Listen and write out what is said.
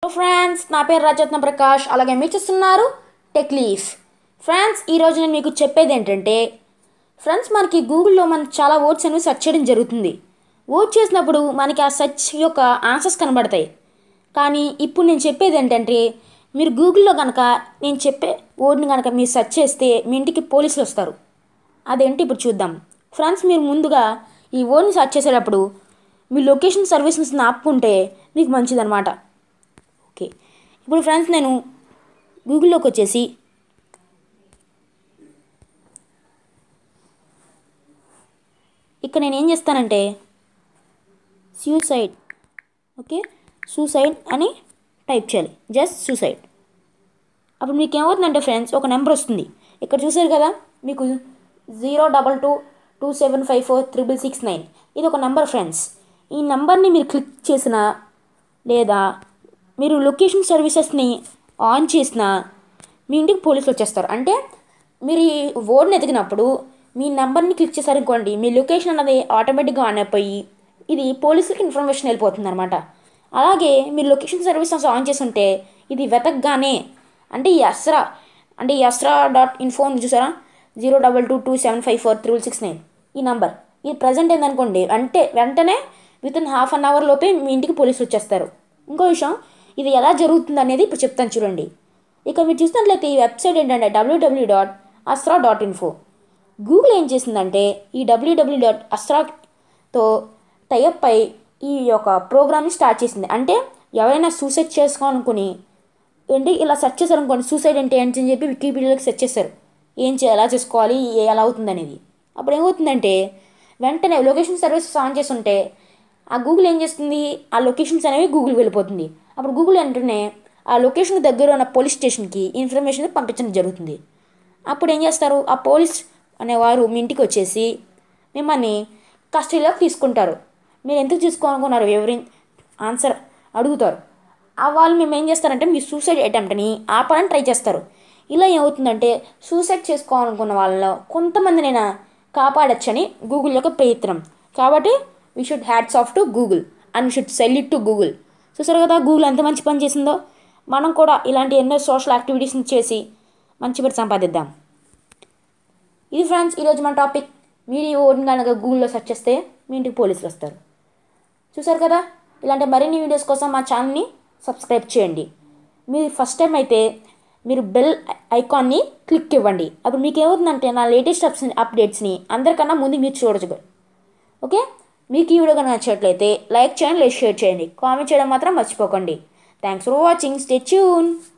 friends నా పేరు రాజరత్న ప్రకాష్ అలాగే మీరు చూస్తున్నారు టెక్ లీఫ్ ఫ్రెండ్స్ ఈరోజు నేను మీకు చెప్పేది ఏంటంటే ఫ్రెండ్స్ మనకి గూగుల్లో మనం చాలా వర్డ్స్ అనేవి సెర్చ్ చేయడం జరుగుతుంది వర్డ్ చేసినప్పుడు మనకి ఆ సెర్చ్ యొక్క ఆన్సర్స్ కనబడతాయి కానీ ఇప్పుడు నేను చెప్పేది ఏంటంటే మీరు గూగుల్లో కనుక నేను చెప్పే వర్డ్ని కనుక మీరు సెర్చ్ చేస్తే మీ ఇంటికి పోలీసులు వస్తారు అదేంటి ఇప్పుడు చూద్దాం ఫ్రెండ్స్ మీరు ముందుగా ఈ వర్డ్ని సెర్చ్ చేసేటప్పుడు మీ లొకేషన్ సర్వీసెస్ని ఆపుకుంటే మీకు మంచిదన్నమాట ఓకే ఇప్పుడు ఫ్రెండ్స్ నేను గూగుల్లోకి వచ్చేసి ఇక్కడ నేను ఏం చేస్తానంటే సూసైడ్ ఓకే సూసైడ్ అని టైప్ చేయాలి జస్ట్ సూసైడ్ అప్పుడు మీకు ఏమవుతుందంటే ఫ్రెండ్స్ ఒక నెంబర్ వస్తుంది ఇక్కడ చూసారు కదా మీకు zero double two two seven five four triple six nine ఇది ఒక నెంబర్ ఫ్రెండ్స్ ఈ నెంబర్ని మీరు క్లిక్ చేసిన లేదా మీరు లొకేషన్ సర్వీసెస్ని ఆన్ చేసిన మీ ఇంటికి పోలీసులు వచ్చేస్తారు అంటే మీరు ఈ వర్డ్ని ఎతికినప్పుడు మీ నెంబర్ని క్లిక్ చేశారనుకోండి మీ లొకేషన్ అన్నది ఆటోమేటిక్గా ఆన్ అయిపోయి ఇది పోలీసులకి ఇన్ఫర్మేషన్ వెళ్ళిపోతుంది అనమాట అలాగే మీరు లొకేషన్ సర్వీసెస్ ఆన్ చేసి ఉంటే ఇది వెతకగానే అంటే ఈ అస్రా అంటే ఈ అస్రా డాట్ ఇన్ఫో ఉంది చూసారా zero double two two seven five four triple six nine ఈ నంబర్ ఇది ప్రజెంట్ ఏందనుకోండి అంటే వెంటనే within half an hour లోపే మీ ఇంటికి పోలీసులు వచ్చేస్తారు ఇంకో విషయం ఇది ఎలా జరుగుతుంది అనేది ఇప్పుడు చెప్తాను చూడండి ఇక మీరు చూసినట్లయితే ఈ వెబ్సైట్ ఏంటంటే డబ్ల్యూడబ్ల్యూ డాట్ అస్రా డాట్ ఇన్ఫో గూగుల్ ఏం చేసిందంటే ఈ డబ్ల్యూడబ్ల్యూ డాట్ అస్రాతో టైఅప్ అయి ఈ యొక్క ప్రోగ్రామ్ని స్టార్ట్ చేసింది అంటే ఎవరైనా సూసైడ్ చేసుకోవాలనుకుని ఏంటి ఇలా సెర్చ్ చేశారు అనుకోండి సూసైడ్ అంటే ఏంటి అని చెప్పి వికీపీడియాలోకి సెర్చ్ చేశారు ఏం చేయాలి ఎలా చేసుకోవాలి ఏ- ఎలా అవుతుంది అనేది అప్పుడు ఏమవుతుందంటే వెంటనే లొకేషన్ సర్వీసెస్ ఆన్ చేసి ఉంటే ఆ గూగుల్ ఏం చేస్తుంది ఆ లొకేషన్స్ అనేవి గూగుల్ వెళ్ళిపోతుంది అప్పుడు గూగుల్ వెంటనే ఆ లొకేషన్ దగ్గర ఉన్న పోలీస్ స్టేషన్కి ఇన్ఫర్మేషన్ పంపించడం జరుగుతుంది అప్పుడు ఏం చేస్తారు ఆ పోలీస్ అనేవారు మీ ఇంటికి వచ్చేసి మిమ్మల్ని కస్టడీలోకి తీసుకుంటారు మీరు ఎందుకు తీసుకోవాలనుకున్నారు ఎవరి ఆన్సర్ అడుగుతారు ఆ వాళ్ళు మేము ఏం చేస్తారంటే మీ సూసైడ్ అటెంప్ట్ని ఆపాలని ట్రై చేస్తారు ఇలా ఏమవుతుందంటే సూసైడ్ చేసుకోవాలనుకున్న వాళ్ళలో కొంతమందినైనా కాపాడొచ్చని గూగుల్ యొక్క ప్రయత్నం కాబట్టి we should hats off to Google and should sell it to Google చూసారు కదా గూగుల్ ఎంత మంచి పని చేసిందో మనం కూడా ఇలాంటి ఎన్నో సోషల్ యాక్టివిటీస్ని చేసి మంచి పేరు సంపాదిద్దాం ఇది ఫ్రెండ్స్ ఈరోజు మన టాపిక్ మీరు ఈ ఓడిని కనుక గూగుల్లో సెర్చ్ చేస్తే మీ ఇంటికి పోలీసులు వస్తారు చూసారు కదా ఇలాంటి మరిన్ని వీడియోస్ కోసం మా ఛానల్ని సబ్స్క్రైబ్ చేయండి మీరు ఫస్ట్ టైం అయితే మీరు బెల్ ఐకాన్ని క్లిక్ ఇవ్వండి అప్పుడు మీకు ఏమవుతుందంటే నా లేటెస్ట్ అప్స్ అప్డేట్స్ని అందరికన్నా ముందు మీరు చూడచ్చు ఓకే మీకు ఈ వీడియో కనుక నచ్చినట్లయితే లైక్ చేయండి లేదా షేర్ చేయండి కామెంట్ చేయడం మాత్రం మర్చిపోకండి thanks for watching stay tune